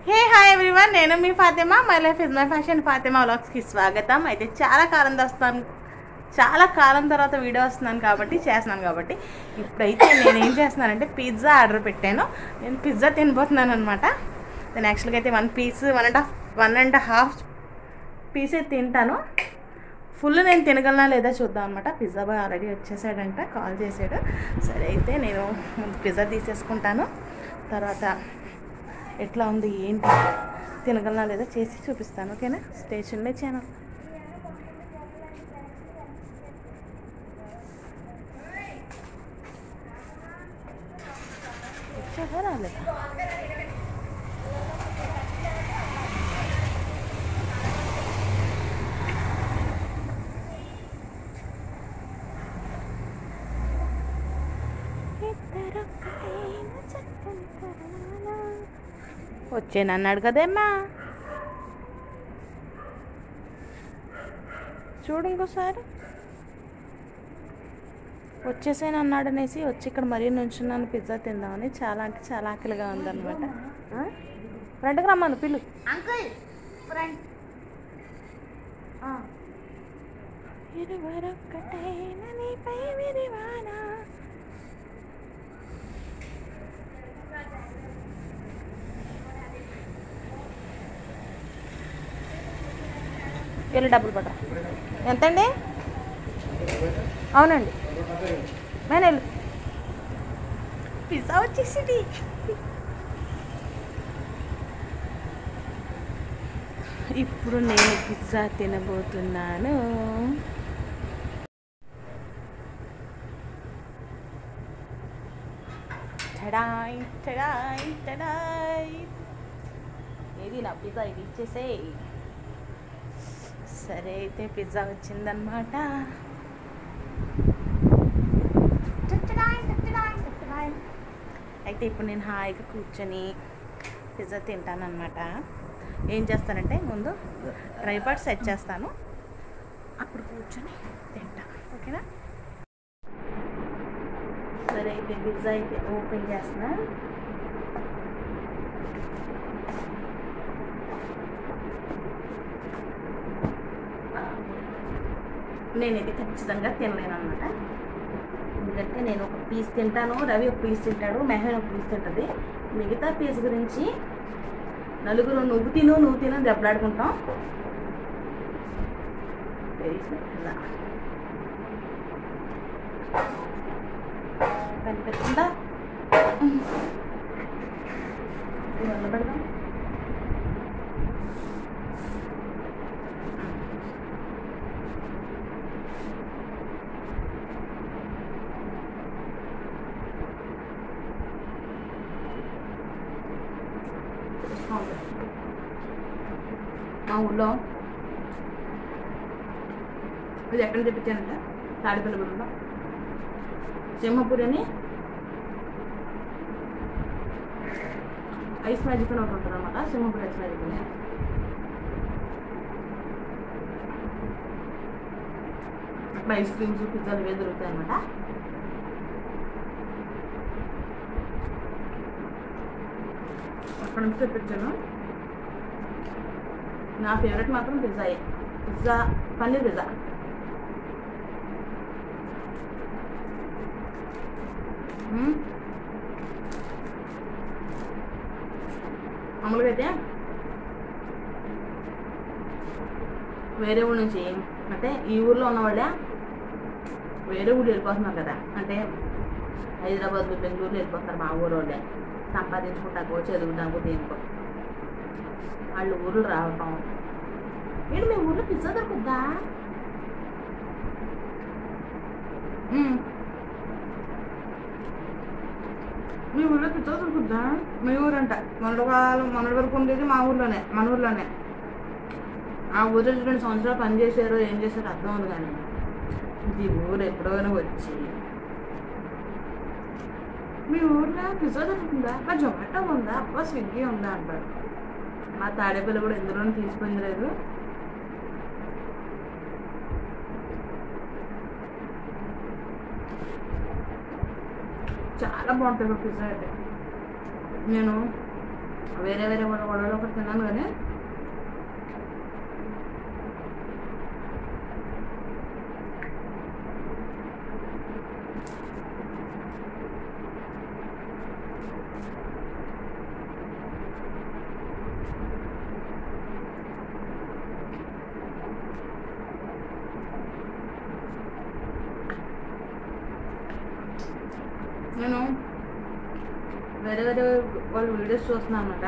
హే hi everyone నేను మీ Fatima my life is my fashion Fatima వ్లాగ్స్కి స్వాగతం అయితే చాలా కాలం వస్తాను చాలా కాలం తర్వాత వీడియో వస్తున్నాను కాబట్టి చేస్తున్నాను కాబట్టి ఇప్పుడైతే నేను ఏం చేస్తున్నానంటే పిజ్జా ఆర్డర్ పెట్టాను నేను పిజ్జా తినబోతున్నాను అనమాట నేను యాక్చువల్గా అయితే one piece one and half one and half పీసే తింటాను ఫుల్ నేను తినగలనా లేదా చూద్దాం అనమాట పిజ్జా బాయ్ ఆల్రెడీ వచ్చేసాడంట కాల్ చేశాడు సరే అయితే నేను ముందు పిజ్జా తీసేసుకుంటాను తర్వాత ఎట్లా ఉంది ఏంటి తినగలనా లేదా చేసి చూపిస్తాను ఓకేనా స్టేషన్ మై ఛానల్ వచ్చారా రాలేదా వచ్చేనన్నాడు కదేమ్మా చూడు ఇంకోసారి వచ్చేసాను అన్నాడు అనేసి వచ్చి ఇక్కడ మరీ నుంచున్నాను పిజ్జా తిందామని చాలా అంటే చాలా ఆకలిగా ఉందన్నమాట ఫ్రంట్కి రమ్మను పిల్లు అంకుల్ ఫ్రంట్ ఇరువరొక్కటైన నీపై విరివానా వెళ్ళి డబ్బులు పడరా ఎంతండి అవునండి నేను వెళ్ళు పిజ్జా వచ్చేసింది ఇప్పుడు నేను పిజ్జా తినబోతున్నాను టడాయ్ టడాయ్ టడాయ్ ఏది నా పిజ్జా ఇది ఇచ్చేసే సరే అయితే పిజ్జా వచ్చిందనమాట టట్టడాయ్ టట్టడాయ్ టట్టడాయ్ అయితే ఇప్పుడు నేను హాయిగా కూర్చొని పిజ్జా తింటానన్నమాట ఏం చేస్తానంటే ముందు ట్రైపాడ్ సెట్ చేస్తాను అప్పుడు కూర్చొని తింటా ఓకేనా సరే అయితే పిజ్జా అయితే ఓపెన్ చేస్తున్నా నేనైతే ఖచ్చితంగా తినలేను అనమాట ఎందుకంటే నేను ఒక పీస్ తింటాను రవి ఒక పీస్ తింటాడు మెహన్ ఒక పీస్ తింటుంది మిగతా పీస్ గురించి నలుగురు నువ్వు తిను నువ్వు తిను అని దెబ్బలాడుకుంటాం వెరీ సింపుల్. కనిపిస్తుందా ఇది మొదలు పెడదాం మా ఊళ్ళో ఇది ఎక్కడ తెప్పించానంటే తాడిపల్లిగూడలో సింహపూరి అని ఐస్ మ్యాజిక్ అని ఒకటి ఉంటుంది అనమాట సింహపూరి ఐస్ మ్యాజిక్ అని అక్కడ ఐస్ క్రీమ్స్ పిజ్జాలు ఇవే దొరుకుతాయి అనమాట అక్కడ నుంచి తెప్పించాను నా ఫేవరెట్ మాత్రం పిజ్జాయే పిజ్జా పన్నీర్ పిజ్జా మ్మ్. మామూలుగా అయితే వేరే ఊరు నుంచి అంటే ఈ ఊర్లో ఉన్న వాళ్ళే వేరే ఊరు వెళ్ళిపోతున్నారు కదా అంటే హైదరాబాద్ బెంగళూరు వెళ్ళిపోతున్నారు మా ఊరు వాళ్ళే సంపాదించుకుంటాకో చదువుతాకో దేనికో వాళ్ళు ఊర్లు రావటం ఏంటి మీ ఊర్లో పిజ్జా దొరుకుద్దా మ్మ్. మీ ఊర్లో పిజ్జా దొరుకుద్దా మీ ఊరంట మొన్నటి కాలం మొన్నటి వరకు ఉండేది మా ఊర్లోనే మన ఊర్లోనే ఆ ఊరు రెండు సంవత్సరాలు పని చేశారో ఏం చేశారో అర్థం ఉంది కానీ ఇది ఊరు ఎప్పుడైనా వచ్చి మీ ఊర్లో పిజ్జా దొరుకుతుందా మా జొమాటో ఉందా అబ్బా స్విగ్గీ ఉందా అంటారు మా తాడేపల్లి కూడా ఎందులోనూ తీసుకుంది లేదు చాలా బాగుంటుంది పిజ్జా అయితే నేను వేరే వేరే వడ వడలు ఒకటి తిన్నాను కానీ నేను వేరే వేరే వాళ్ళు వీడియోస్ చూస్తున్నాను అనమాట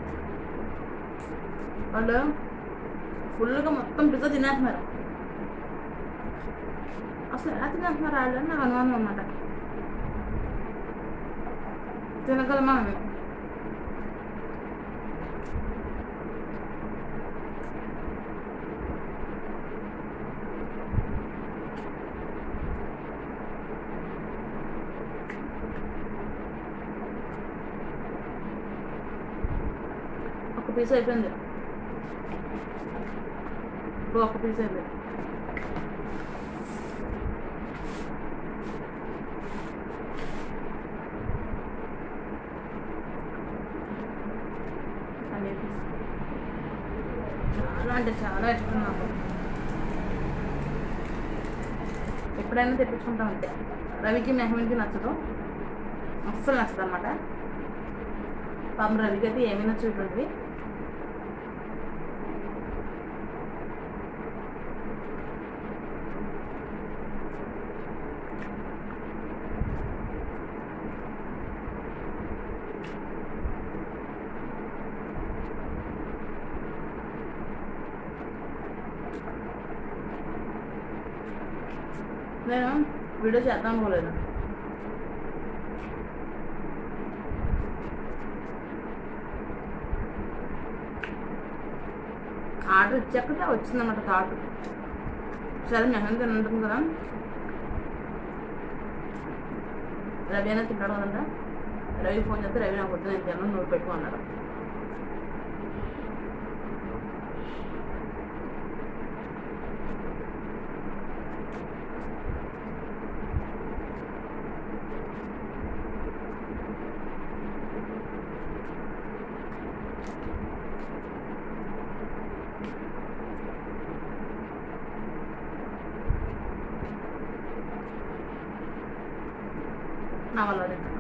వాళ్ళు ఫుల్గా మొత్తం పిజ్జా తినేస్తున్నారు అసలు ఎలా తినేస్తున్నారు వాళ్ళు అని నాకు అనుమానం అనమాట తినగలమా అని ఒక పీస్ అయిపోయింది ఇప్పుడు ఒక పీస్ అయిపోయింది పన్నీర్ పీస్ చాలా అంటే చాలా ఇష్టం నాకు ఎప్పుడైనా తెప్పించుకుంటాం అంతే రవికి మెహమీన్కి నచ్చదు అస్సలు నచ్చదు అనమాట పాపం రవికి అయితే ఏమీ నచ్చుతుంది నేను వీడియో చేద్దాం అనుకోలేదు ఆర్డర్ ఇచ్చాక వచ్చిందన్నమాట థాట్ సరే మెహన్ తింటుంది కదా రవి అయినా తింటాడు కదంట రవి ఫోన్ చేస్తే రవి నాకు వద్దు నేను తిన్నాను నువ్వు పెట్టుకో అన్నాడు నా వల్ల తింటున్నాను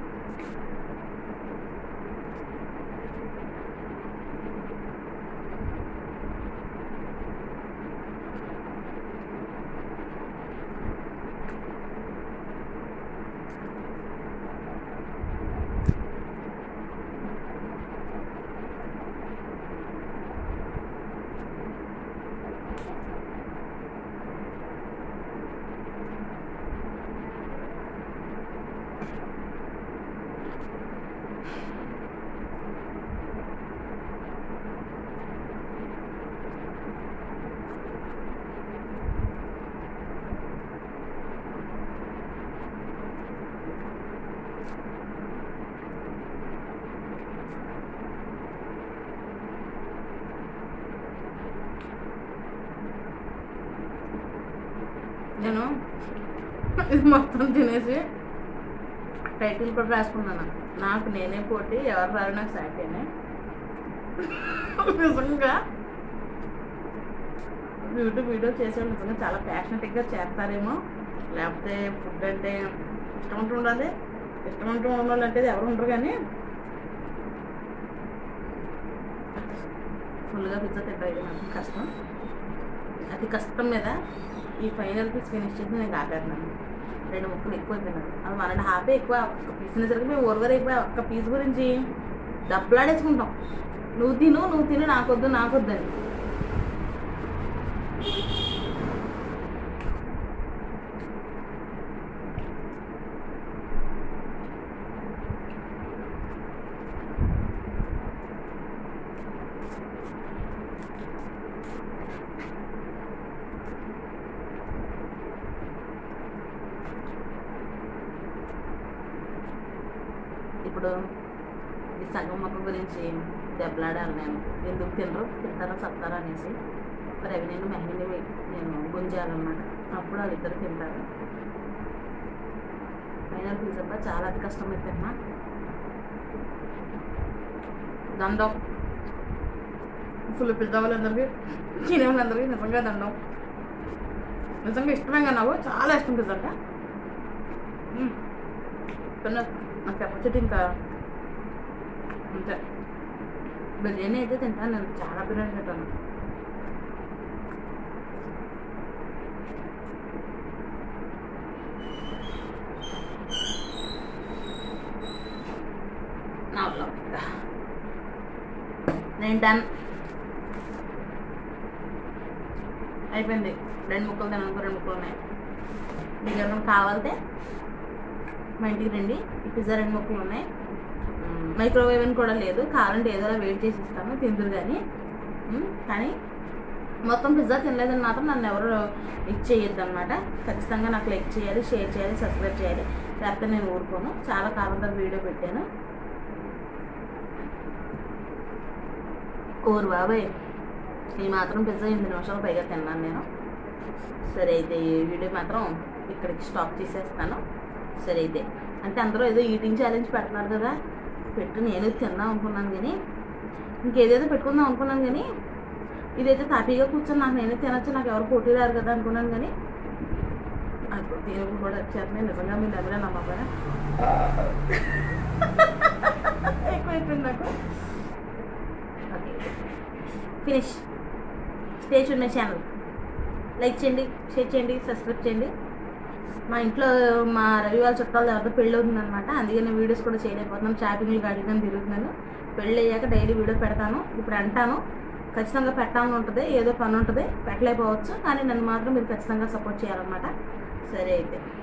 నేను ఇది మొత్తం తినేసి టైటిల్ కూడా రాసుకున్నాను నాకు నేనే పోటీ ఎవరు రారు నాకు సాకేనే నిజంగా యూట్యూబ్ వీడియో చేసే వాళ్ళు నిజంగా చాలా ప్యాషనెట్గా చేస్తారేమో లేకపోతే ఫుడ్ అంటే ఇష్టం ఉంటూ ఉండాలి ఇష్టం ఉంటూ ఉండాలి అంటే ఎవరు ఉండరు కానీ ఫుల్గా పిజ్జా తింటాయి నాకు కష్టం అతి కష్టం మీద ఈ ఫైనల్ పీస్ ఫినిష్ చేసి నేను ఆపేస్తున్నాను రెండు ముక్కలు ఎక్కువ అయిపోయినాయి అది వన్ అండ్ హాఫే ఎక్కువ ఒక్క పీస్ తినేసరికి మేము ఓరవర్ అయిపోయి ఒక్క పీస్ గురించి డబ్బులాడేసుకుంటాం నువ్వు తిను నువ్వు తిను నాకొద్దు నాకొద్దు అని ఇప్పుడు ఈ సగం మొక్క గురించి దెబ్బలాడాలి నేను ఎందుకు తినరు తింటారా చస్తారా అనేసి మరి అవి నేను మెహందీ నేను గుంజాలన్నమాట అప్పుడు వాళ్ళిద్దరు తింటారు ఫైనల్ పిజ్జా చాలా అతి కష్టమైతే అమ్మా దండం ఫుల్ పిజ్జా వాళ్ళందరికీ తినే వాళ్ళందరికీ నిజంగా దండం నిజంగా ఇష్టమే కదా నాకు చాలా ఇష్టం పిజ్జా కానీ నాకు చెప్పొచ్చేటి ఇంకా అంతే బిర్యానీ అయితే తింటాను నేను చాలా బిర్యానీ తింటాను నా vlog ఇంకా. నేను డన్ అయిపోయింది రెండు ముక్కలు తినడానికి రెండు ముక్కలు ఉన్నాయి మీకు ఎవరైనా కావాలంటే మా ఇంటికి రండి ఈ పిజ్జా రెండు ముక్కలు ఉన్నాయి మ్మ్, మైక్రోవేవ్ అని కూడా లేదు కావాలంటే ఏదోలా వెయిట్ చేసి ఇస్తాను తిందురు కానీ మ్మ్, కానీ మొత్తం పిజ్జా తినలేదని మాత్రం నన్ను ఎవరు ఇచ్చేయద్దు అనమాట ఖచ్చితంగా నాకు లైక్ చేయాలి షేర్ చేయాలి సబ్స్క్రైబ్ చేయాలి లేకపోతే నేను ఊరుకోను చాలా కాలం తర్వాత వీడియో పెట్టాను ఓరు బాబాయ్ ఈ మాత్రం పిజ్జా ఎనిమిది నిమిషాలు పైగా తిన్నాను నేను సరే అయితే ఈ వీడియో మాత్రం ఇక్కడికి స్టాప్ చేసేస్తాను సరే అయితే అంటే అందరూ ఏదో ఈటింగ్ ఛాలెంజ్ పెడుతున్నారు కదా పెట్టి నేను తిందాం అనుకున్నాను కానీ ఇంకేదేదో పెట్టుకుందాం అనుకున్నాను కానీ ఇదైతే తాపీగా కూర్చొని నాకు నేనే తినొచ్చు నాకు ఎవరు పోటీ రారు కదా అనుకున్నాను కానీ అప్పుడు దేవుడు కూడా వచ్చారు నేను నిజంగా మీరు ఎవరైనా నమ్మకరా ఎక్కువైపోయింది నాకు ఓకే ఫినిష్ స్టే చూడండి మై ఛానల్ లైక్ చేయండి షేర్ చేయండి సబ్స్క్రైబ్ చేయండి మా ఇంట్లో మా రవి వాళ్ళ చుట్టాలు ఎవరితో పెళ్ళి అవుతుందన్నమాట అందుకే నేను వీడియోస్ కూడా చేయలేకపోతున్నాను షాపింగ్లు గాడిగా తిరుగుతున్నాను పెళ్ళి అయ్యాక డైలీ వీడియో పెడతాను ఇప్పుడు అంటాను ఖచ్చితంగా పెట్టాలని ఉంటుంది ఏదో పని ఉంటుంది పెట్టలేకపోవచ్చు కానీ నన్ను మాత్రం మీరు ఖచ్చితంగా సపోర్ట్ చేయాలన్నమాట సరే అయితే